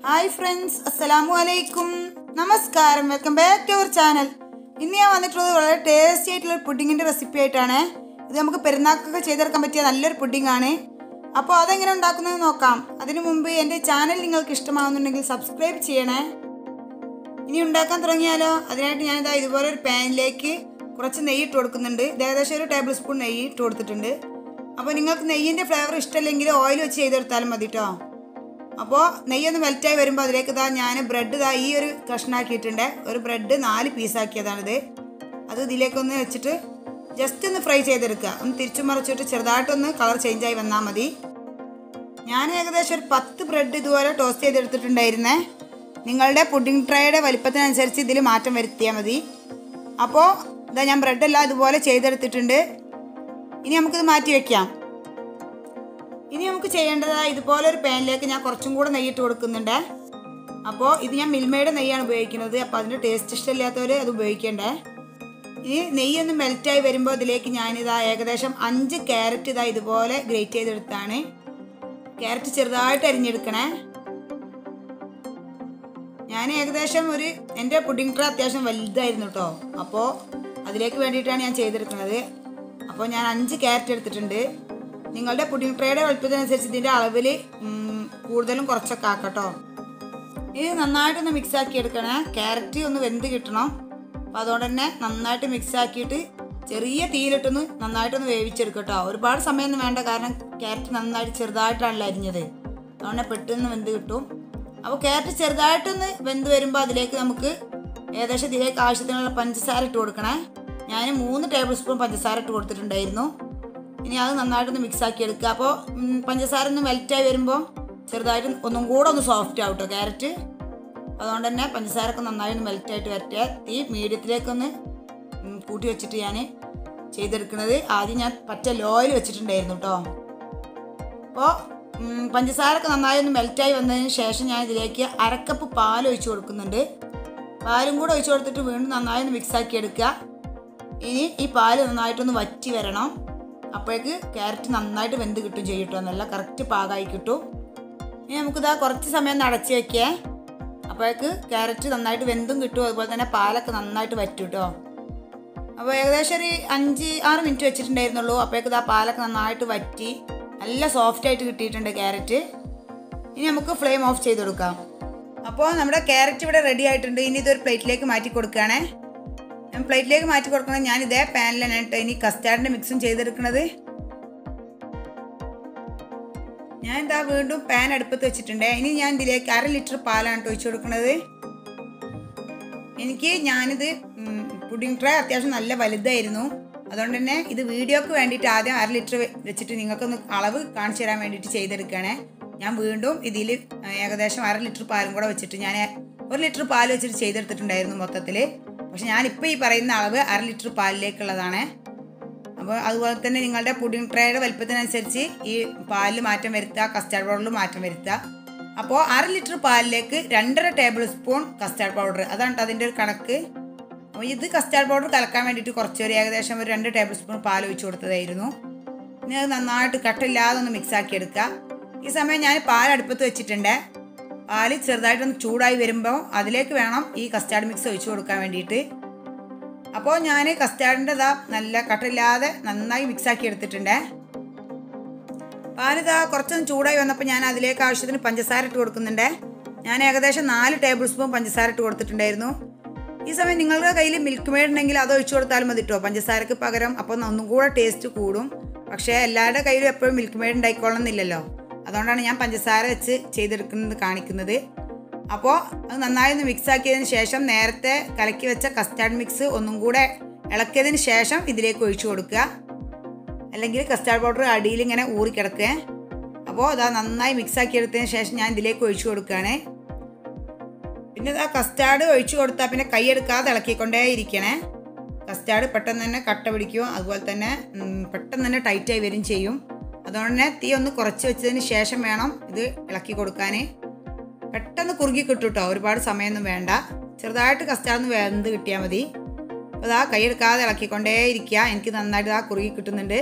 hi friends അസ്സലാമു അലൈക്കും നമസ്കാരം welcome back to our channel ഇന്ന് ഞാൻ വന്നിട്ടുള്ളത് വളരെ ടേസ്റ്റി ആയിട്ടുള്ള പുഡിങ്ങിൻ്റെ റെസിപ്പി ആയിട്ടാണ് ഇത് നമുക്ക് പെരുന്നാക്കൊക്കെ ചെയ്തെടുക്കാൻ പറ്റിയ നല്ലൊരു പുഡിംഗ് ആണ് അപ്പോൾ അതെങ്ങനെ ഉണ്ടാക്കുന്നത് നോക്കാം അതിനു മുമ്പ് എൻ്റെ ചാനൽ നിങ്ങൾക്ക് ഇഷ്ടമാകുന്നുണ്ടെങ്കിൽ സബ്സ്ക്രൈബ് ചെയ്യണേ ഇനി ഉണ്ടാക്കാൻ തുടങ്ങിയാലോ അതിനായിട്ട് ഞാനിതാ ഇതുപോലെ ഒരു പാനിലേക്ക് കുറച്ച് നെയ്യ് ഇട്ട് കൊടുക്കുന്നുണ്ട് ഇത് ഏകദേശം ഒരു ടേബിൾ സ്പൂൺ നെയ്യ് ഇട്ട് കൊടുത്തിട്ടുണ്ട് അപ്പോൾ നിങ്ങൾക്ക് നെയ്യിൻ്റെ ഫ്ലേവർ ഇഷ്ടമല്ലെങ്കിൽ ഓയിൽ വെച്ച് ചെയ്തെടുത്താലും മതി കേട്ടോ അപ്പോൾ നെയ്യൊന്ന് മെൽറ്റായി വരുമ്പോൾ അതിലേക്ക് ഇതാ ഞാൻ ബ്രെഡ് ഇതാ ഈ ഒരു കഷ്ണാക്കിയിട്ടുണ്ട് ഒരു ബ്രെഡ് നാല് പീസാക്കിയതാണിത് അത് ഇതിലേക്കൊന്ന് വെച്ചിട്ട് ജസ്റ്റ് ഒന്ന് ഫ്രൈ ചെയ്തെടുക്കുക ഒന്ന് തിരിച്ചു മറിച്ചിട്ട് ചെറുതായിട്ടൊന്ന് കളർ ചേഞ്ചായി വന്നാൽ മതി ഞാൻ ഏകദേശം ഒരു പത്ത് ബ്രെഡ് ഇതുപോലെ ടോസ്റ്റ് ചെയ്തെടുത്തിട്ടുണ്ടായിരുന്നേ നിങ്ങളുടെ പുഡിംഗ് ട്രേയുടെ വലിപ്പത്തിനനുസരിച്ച് ഇതിൽ മാറ്റം വരുത്തിയാൽ മതി അപ്പോൾ ഇതാ ഞാൻ ബ്രെഡെല്ലാം ഇതുപോലെ ചെയ്തെടുത്തിട്ടുണ്ട് ഇനി നമുക്കിത് മാറ്റി വെക്കാം ഇനി നമുക്ക് ചെയ്യേണ്ടത് ഇതുപോലെ ഒരു പാനിലേക്ക് ഞാൻ കുറച്ചും കൂടെ നെയ്യിട്ട് കൊടുക്കുന്നുണ്ട് അപ്പോൾ ഇത് ഞാൻ മിൽമയുടെ നെയ്യാണ് ഉപയോഗിക്കുന്നത് അപ്പോൾ അതിൻ്റെ ടേസ്റ്റ് ഇഷ്ടമില്ലാത്തവർ അത് ഉപയോഗിക്കണ്ടേ ഇനി നെയ്യൊന്ന് മെൽറ്റായി വരുമ്പോൾ ഇതിലേക്ക് ഞാനിതാ ഏകദേശം അഞ്ച് ക്യാരറ്റ് ഇതാ ഇതുപോലെ ഗ്രേറ്റ് ചെയ്തെടുത്താണ് ക്യാരറ്റ് ചെറുതായിട്ട് അരിഞ്ഞെടുക്കണേ ഞാൻ ഏകദേശം ഒരു എൻ്റെ പുഡിംഗ് ട്രേ അത്യാവശ്യം വലുതായിരുന്നു കേട്ടോ അപ്പോൾ അതിലേക്ക് വേണ്ടിയിട്ടാണ് ഞാൻ ചെയ്തെടുക്കുന്നത് അപ്പോൾ ഞാൻ അഞ്ച് ക്യാരറ്റ് എടുത്തിട്ടുണ്ട് നിങ്ങളുടെ പുഡിംഗ് ട്രേയുടെ വലുപ്പത്തിനനുസരിച്ച് ഇതിൻ്റെ അളവിൽ കൂടുതലും കുറച്ചൊക്കെ ആക്കട്ടോ ഇത് നന്നായിട്ടൊന്ന് മിക്സ് ആക്കി എടുക്കണേ ക്യാരറ്റ് ഒന്ന് വെന്ത് കിട്ടണം അപ്പോൾ അതുകൊണ്ട് തന്നെ നന്നായിട്ട് മിക്സ് ആക്കിയിട്ട് ചെറിയ തീയിലിട്ടൊന്ന് നന്നായിട്ടൊന്ന് വേവിച്ചെടുക്കട്ടോ ഒരുപാട് സമയമൊന്നും വേണ്ട കാരണം ക്യാരറ്റ് നന്നായിട്ട് ചെറുതായിട്ടാണല്ലോ അരിഞ്ഞത് അതുകൊണ്ട് പെട്ടെന്ന് വെന്ത് കിട്ടും അപ്പോൾ ക്യാരറ്റ് ചെറുതായിട്ടൊന്ന് വെന്ത് വരുമ്പോൾ അതിലേക്ക് നമുക്ക് ഏകദേശം ഇതിലേക്ക് ആവശ്യത്തിനുള്ള പഞ്ചസാര ഇട്ട് കൊടുക്കണേ ഞാൻ മൂന്ന് ടേബിൾ സ്പൂൺ പഞ്ചസാര ഇട്ട് കൊടുത്തിട്ടുണ്ടായിരുന്നു ഇനി അത് നന്നായിട്ടൊന്ന് മിക്സ് ആക്കി എടുക്കുക അപ്പോൾ പഞ്ചസാര ഒന്ന് മെൽറ്റായി വരുമ്പോൾ ചെറുതായിട്ട് ഒന്നും കൂടെ ഒന്ന് സോഫ്റ്റ് ആവും കേട്ടോ ക്യാരറ്റ് അതുകൊണ്ട് തന്നെ പഞ്ചസാരൊക്കെ നന്നായി ഒന്ന് മെൽറ്റായിട്ട് വരട്ടെ തീ മീഡിയത്തിലേക്കൊന്ന് കൂട്ടി വെച്ചിട്ട് ഞാൻ ചെയ്തെടുക്കുന്നത് ആദ്യം ഞാൻ പച്ച ലോയിൽ വെച്ചിട്ടുണ്ടായിരുന്നു കേട്ടോ അപ്പോൾ പഞ്ചസാരൊക്കെ നന്നായി ഒന്ന് മെൽറ്റായി വന്നതിന് ശേഷം ഞാൻ ഇതിലേക്ക് അരക്കപ്പ് പാൽ ഒഴിച്ച് കൊടുക്കുന്നുണ്ട് പാലും കൂടെ ഒഴിച്ച് കൊടുത്തിട്ട് വീണ്ടും നന്നായി ഒന്ന് മിക്സ് ആക്കി എടുക്കുക ഇനി ഈ പാല് നന്നായിട്ടൊന്ന് വറ്റി വരണം അപ്പോഴേക്ക് ക്യാരറ്റ് നന്നായിട്ട് വെന്ത് കിട്ടും ചെയ്യും കേട്ടോ നല്ല കറക്റ്റ് പാകമായി കിട്ടും ഇനി നമുക്കിതാ കുറച്ച് സമയം നടച്ച് വെക്കേ അപ്പോഴേക്ക് ക്യാരറ്റ് നന്നായിട്ട് വെന്തും കിട്ടും അതുപോലെ തന്നെ പാലൊക്കെ നന്നായിട്ട് വറ്റും കേട്ടോ അപ്പോൾ ഏകദേശം ഒരു അഞ്ച് ആറ് മിനിറ്റ് വെച്ചിട്ടുണ്ടായിരുന്നുള്ളൂ അപ്പോഴേക്ക് ഇതാ പാലൊക്കെ നന്നായിട്ട് വറ്റി നല്ല സോഫ്റ്റ് ആയിട്ട് കിട്ടിയിട്ടുണ്ട് ക്യാരറ്റ് ഇനി നമുക്ക് ഫ്ലെയിം ഓഫ് ചെയ്ത് കൊടുക്കാം അപ്പോൾ നമ്മുടെ ക്യാരറ്റ് ഇവിടെ റെഡി ആയിട്ടുണ്ട് ഇനി ഇതൊരു പ്ലേറ്റിലേക്ക് മാറ്റി കൊടുക്കുകയാണേ ഞാൻ പ്ലേറ്റിലേക്ക് മാറ്റി കൊടുക്കണം ഞാൻ ഇതേ പാനിലാണ് കേട്ടോ ഇനി കസ്റ്റാർഡിൻ്റെ മിക്സും ചെയ്തെടുക്കുന്നത് ഞാൻ എന്താ വീണ്ടും പാൻ അടുപ്പത്ത് വെച്ചിട്ടുണ്ട് ഇനി ഞാൻ ഇതിലേക്ക് അര ലിറ്റർ പാലാണ് കേട്ടോ ഒഴിച്ചു കൊടുക്കുന്നത് എനിക്ക് ഞാനിത് പുഡിംഗ് ട്രേ അത്യാവശ്യം നല്ല വലുതായിരുന്നു അതുകൊണ്ട് തന്നെ ഇത് വീഡിയോക്ക് വേണ്ടിയിട്ട് ആദ്യം അര ലിറ്റർ വെച്ചിട്ട് നിങ്ങൾക്കൊന്ന് അളവ് കാണിച്ചു തരാൻ വേണ്ടിയിട്ട് ചെയ്തെടുക്കുകയാണ് ഞാൻ വീണ്ടും ഇതിൽ ഏകദേശം അര ലിറ്റർ പാലും കൂടെ വെച്ചിട്ട് ഞാൻ ഒരു ലിറ്റർ പാൽ വെച്ചിട്ട് ചെയ്തെടുത്തിട്ടുണ്ടായിരുന്നു മൊത്തത്തിൽ പക്ഷെ ഞാനിപ്പോൾ ഈ പറയുന്ന അളവ് അര ലിറ്റർ പാലിലേക്കുള്ളതാണ് അപ്പോൾ അതുപോലെ തന്നെ നിങ്ങളുടെ പുഡിംഗ് ട്രേയുടെ വലുപ്പത്തിനനുസരിച്ച് ഈ പാലിൽ മാറ്റം വരുത്തുക കസ്റ്റാർഡ് പൗഡറിൽ മാറ്റം വരുത്തുക അപ്പോൾ അര ലിറ്റർ പാലിലേക്ക് രണ്ടര ടേബിൾ സ്പൂൺ കസ്റ്റാർഡ് പൗഡർ അതാണ് അതിൻ്റെ ഒരു കണക്ക് അപ്പോൾ ഇത് കസ്റ്റാർഡ് പൗഡർ കലക്കാൻ വേണ്ടിയിട്ട് കുറച്ച് ഒരു ഏകദേശം ഒരു രണ്ട് ടേബിൾ സ്പൂൺ പാൽ ഒഴിച്ച് കൊടുത്തതായിരുന്നു ഇനി അത് നന്നായിട്ട് കട്ടില്ലാതെ ഒന്ന് മിക്സ് ആക്കി എടുക്കുക ഈ സമയം ഞാൻ പാൽ അടുപ്പത്ത് വെച്ചിട്ടുണ്ട് പാല് ചെറുതായിട്ടൊന്ന് ചൂടായി വരുമ്പോൾ അതിലേക്ക് വേണം ഈ കസ്റ്റാർഡ് മിക്സ് ഒഴിച്ചു കൊടുക്കാൻ വേണ്ടിയിട്ട് അപ്പോൾ ഞാൻ കസ്റ്റാർഡിൻ്റെ ഇതാ നല്ല കട്ടില്ലാതെ നന്നായി മിക്സ് ആക്കി എടുത്തിട്ടുണ്ട് പാലിതാ കുറച്ചൊന്ന് ചൂടായി വന്നപ്പോൾ ഞാൻ അതിലേക്ക് ആവശ്യത്തിന് പഞ്ചസാര ഇട്ട് കൊടുക്കുന്നുണ്ട് ഞാൻ ഏകദേശം നാല് ടേബിൾ സ്പൂൺ പഞ്ചസാര ഇട്ട് കൊടുത്തിട്ടുണ്ടായിരുന്നു ഈ സമയം നിങ്ങളുടെ കയ്യിൽ മിൽക്ക് മെയ്ഡ് ഉണ്ടെങ്കിൽ അത് ഒഴിച്ചു കൊടുത്താലും മതി കേട്ടോ പഞ്ചസാരക്ക് പകരം അപ്പോൾ ഒന്നും കൂടെ ടേസ്റ്റ് കൂടും പക്ഷേ എല്ലാവരുടെ കയ്യിലും എപ്പോഴും മിൽക്ക് മെയ്ഡ് ഉണ്ടായിക്കോളണം എന്നില്ലല്ലോ അതുകൊണ്ടാണ് ഞാൻ പഞ്ചസാര വെച്ച് ചെയ്തെടുക്കുന്നത് കാണിക്കുന്നത് അപ്പോൾ അത് നന്നായി ഒന്ന് മിക്സ് ആക്കിയതിന് ശേഷം നേരത്തെ കലക്കി വെച്ച കസ്റ്റാർഡ് മിക്സ് ഒന്നും കൂടെ ഇളക്കിയതിന് ശേഷം ഇതിലേക്ക് ഒഴിച്ചു കൊടുക്കുക അല്ലെങ്കിൽ കസ്റ്റാർഡ് പൗഡർ അടിയിൽ ഇങ്ങനെ ഊറിക്കിടക്കുക അപ്പോൾ അതാ നന്നായി മിക്സ് ആക്കി എടുത്തതിന് ശേഷം ഞാൻ ഇതിലേക്ക് ഒഴിച്ചു കൊടുക്കുകയാണ് പിന്നെ ആ കസ്റ്റാർഡ് ഒഴിച്ചു കൊടുത്താൽ പിന്നെ കൈയെടുക്കാതെ ഇളക്കിക്കൊണ്ടേ ഇരിക്കണേ കസ്റ്റാർഡ് പെട്ടെന്ന് തന്നെ കട്ട പിടിക്കും അതുപോലെ തന്നെ പെട്ടെന്ന് തന്നെ ടൈറ്റായി വരും ചെയ്യും അതുകൊണ്ട് തന്നെ തീ ഒന്ന് കുറച്ച് വെച്ചതിന് ശേഷം വേണം ഇത് ഇളക്കി കൊടുക്കാൻ പെട്ടെന്ന് കുറുകി കിട്ടും കേട്ടോ ഒരുപാട് സമയമൊന്നും വേണ്ട ചെറുതായിട്ട് കസ്റ്റാർഡ് ഒന്ന് വെന്ത് കിട്ടിയാൽ മതി അപ്പോൾ അതാ കൈയെടുക്കാതെ ഇളക്കിക്കൊണ്ടേ ഇരിക്കുക എനിക്ക് നന്നായിട്ട് ആ കുറുകി കിട്ടുന്നുണ്ട്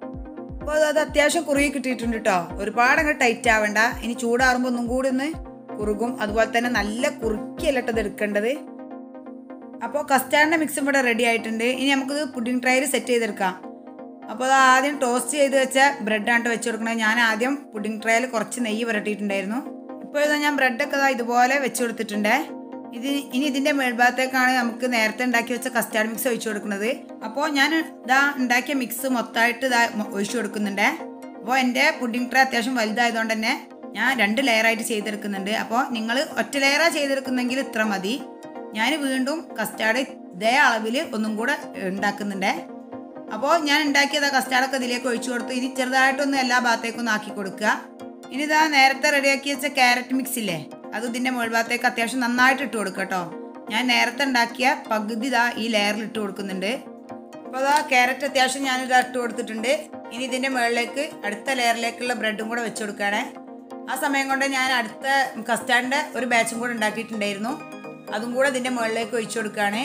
അപ്പോൾ അത് അത്യാവശ്യം കുറുകി കിട്ടിയിട്ടുണ്ട് കേട്ടോ ഒരുപാട് അങ്ങ് ടൈറ്റ് ആവണ്ട ഇനി ചൂടാറുമ്പോൾ ഒന്നും കൂടി ഒന്ന് കുറുകും അതുപോലെ തന്നെ നല്ല കുറുക്കിയല്ല ഇത് എടുക്കേണ്ടത് അപ്പോൾ കസ്റ്റാർഡിൻ്റെ മിക്സും ഇവിടെ റെഡി ആയിട്ടുണ്ട് ഇനി നമുക്കിത് പുഡിംഗ് ട്രൈയിൽ സെറ്റ് ചെയ്തെടുക്കാം അപ്പോൾ അത് ആദ്യം ടോസ്റ്റ് ചെയ്ത് വെച്ച ബ്രെഡാണ് വെച്ച് കൊടുക്കണത് ഞാൻ ആദ്യം പുഡിംഗ് ട്രൈയിൽ കുറച്ച് നെയ്യ് പുരട്ടിയിട്ടുണ്ടായിരുന്നു ഇപ്പോൾ ഇതാ ഞാൻ ബ്രെഡൊക്കെ ഇതാ ഇതുപോലെ വെച്ച് കൊടുത്തിട്ടുണ്ട് ഇത് ഇനി ഇതിൻ്റെ മേൽഭാഗത്തേക്കാണ് നമുക്ക് നേരത്തെ ഉണ്ടാക്കി വെച്ച കസ്റ്റാർഡ് മിക്സ് ഒഴിച്ചു കൊടുക്കുന്നത് അപ്പോൾ ഞാൻ ഇതാ ഉണ്ടാക്കിയ മിക്സ് മൊത്തമായിട്ട് ഇതാ മൊ- ഒഴിച്ചു കൊടുക്കുന്നുണ്ട് അപ്പോൾ എൻ്റെ പുഡിംഗ് ട്രേ അത്യാവശ്യം വലുതായതുകൊണ്ട് തന്നെ ഞാൻ രണ്ട് ലെയറായിട്ട് ചെയ്തെടുക്കുന്നുണ്ട് അപ്പോൾ നിങ്ങൾ ഒറ്റ ലെയറാണ് ചെയ്തെടുക്കുന്നെങ്കിൽ ഇത്ര മതി ഞാൻ വീണ്ടും കസ്റ്റാർഡ് ഇതേ അളവിൽ ഒന്നും കൂടെ ഉണ്ടാക്കുന്നുണ്ട് അപ്പോൾ ഞാൻ ഉണ്ടാക്കിയത് ആ കസ്റ്റാർഡൊക്കെ ഇതിലേക്ക് ഒഴിച്ചു കൊടുത്തു ഇനി ചെറുതായിട്ടൊന്ന് എല്ലാ ഭാഗത്തേക്കും ഒന്ന് ആക്കി കൊടുക്കുക ഇനി ഇതാ നേരത്തെ റെഡിയാക്കി വെച്ച ക്യാരറ്റ് മിക്സ് ഇല്ലേ അത് ഇതിൻ്റെ മുകൾ ഭാഗത്തേക്ക് അത്യാവശ്യം നന്നായിട്ട് ഇട്ട് കൊടുക്കുക കേട്ടോ ഞാൻ നേരത്തെ ഉണ്ടാക്കിയ പകുതി ഇതാ ഈ ലെയറിൽ ഇട്ട് കൊടുക്കുന്നുണ്ട് അപ്പോൾ അതാ ക്യാരറ്റ് അത്യാവശ്യം ഞാനിത് ഇട്ട് കൊടുത്തിട്ടുണ്ട് ഇനി ഇതിൻ്റെ മുകളിലേക്ക് അടുത്ത ലെയറിലേക്കുള്ള ബ്രെഡും കൂടെ വെച്ച് കൊടുക്കുകയാണേ ആ സമയം കൊണ്ട് ഞാൻ അടുത്ത കസ്റ്റാർഡിൻ്റെ ഒരു ബാച്ചും കൂടെ ഉണ്ടാക്കിയിട്ടുണ്ടായിരുന്നു അതും കൂടെ ഇതിൻ്റെ മുകളിലേക്ക് ഒഴിച്ചു കൊടുക്കുകയാണ്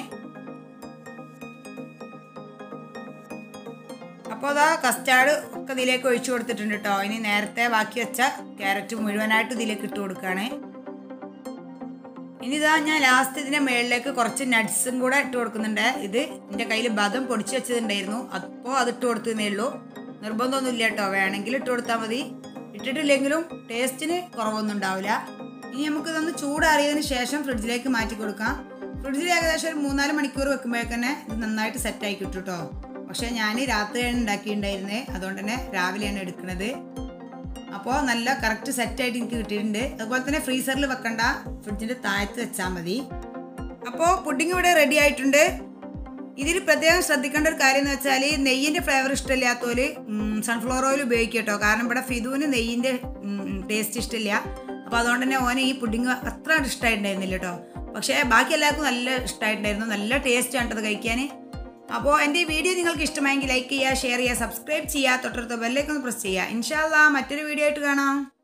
അപ്പോൾ അതാ കസ്റ്റാർഡ് ഒക്കെ ഇതിലേക്ക് ഒഴിച്ചു കൊടുത്തിട്ടുണ്ട് കേട്ടോ ഇനി നേരത്തെ ബാക്കി വെച്ച ക്യാരറ്റ് മുഴുവനായിട്ട് ഇതിലേക്ക് ഇട്ട് കൊടുക്കുകയാണ് ഇനി ഇതാ ഞാൻ ലാസ്റ്റ് ഇതിൻ്റെ മുകളിലേക്ക് കുറച്ച് നട്ട്സും കൂടെ ഇട്ട് കൊടുക്കുന്നുണ്ട് ഇത് എൻ്റെ കയ്യിൽ ബദം പൊടിച്ച് വെച്ചതുണ്ടായിരുന്നു അപ്പോൾ അത് ഇട്ട് കൊടുത്തതേ ഉള്ളൂ നിർബന്ധമൊന്നുമില്ല കേട്ടോ വേണമെങ്കിൽ ഇട്ട് കൊടുത്താൽ മതി ഇട്ടിട്ടില്ലെങ്കിലും ടേസ്റ്റിന് കുറവൊന്നും ഉണ്ടാവില്ല ഇനി നമുക്ക് ഇതൊന്ന് ചൂടാറിയതിന് ശേഷം ഫ്രിഡ്ജിലേക്ക് മാറ്റി കൊടുക്കാം ഫ്രിഡ്ജിൽ ഏകദേശം ഒരു മൂന്നാല് മണിക്കൂർ വെക്കുമ്പോഴേക്കന്നെ ഇത് നന്നായിട്ട് സെറ്റായി കിട്ടും കേട്ടോ പക്ഷേ ഞാൻ രാത്രിയാണ് ഉണ്ടാക്കിയിട്ടുണ്ടായിരുന്നത് അതുകൊണ്ട് തന്നെ രാവിലെയാണ് എടുക്കുന്നത് അപ്പോൾ നല്ല കറക്റ്റ് സെറ്റായിട്ട് എനിക്ക് കിട്ടിയിട്ടുണ്ട് അതുപോലെ തന്നെ ഫ്രീസറിൽ വെക്കണ്ട ഫ്രിഡ്ജിൻ്റെ താഴത്ത് വെച്ചാൽ മതി അപ്പോൾ പുഡിംഗ് ഇവിടെ റെഡി ആയിട്ടുണ്ട് ഇതിൽ പ്രത്യേകം ശ്രദ്ധിക്കേണ്ട ഒരു കാര്യം എന്ന് വെച്ചാൽ നെയ്യിൻ്റെ ഫ്ലേവർ ഇഷ്ടമില്ലാത്തവർ സൺഫ്ലവർ ഓയിൽ ഉപയോഗിക്കുക കേട്ടോ കാരണം ഇവിടെ ഫിദുവിന് നെയ്യിൻ്റെ ടേസ്റ്റ് ഇഷ്ടമില്ല അപ്പോൾ അതുകൊണ്ട് തന്നെ ഓന് ഈ പുഡിംഗ് അത്ര ഇഷ്ടമായിട്ടുണ്ടായിരുന്നില്ല കേട്ടോ പക്ഷേ ബാക്കി എല്ലാവർക്കും നല്ല ഇഷ്ടമായിട്ടുണ്ടായിരുന്നു നല്ല ടേസ്റ്റ് ആണ് അത് കഴിക്കാൻ അപ്പോൾ എൻ്റെ ഈ വീഡിയോ നിങ്ങൾക്ക് ഇഷ്ടമായെങ്കിൽ ലൈക്ക് ചെയ്യുക ഷെയർ ചെയ്യുക സബ്സ്ക്രൈബ് ചെയ്യുക തൊട്ടടുത്ത ബെല്ലേക്ക് ഒന്ന് പ്രസ് ചെയ്യുക ഇൻഷാല്ലാ മറ്റൊരു വീഡിയോ ആയിട്ട് കാണാം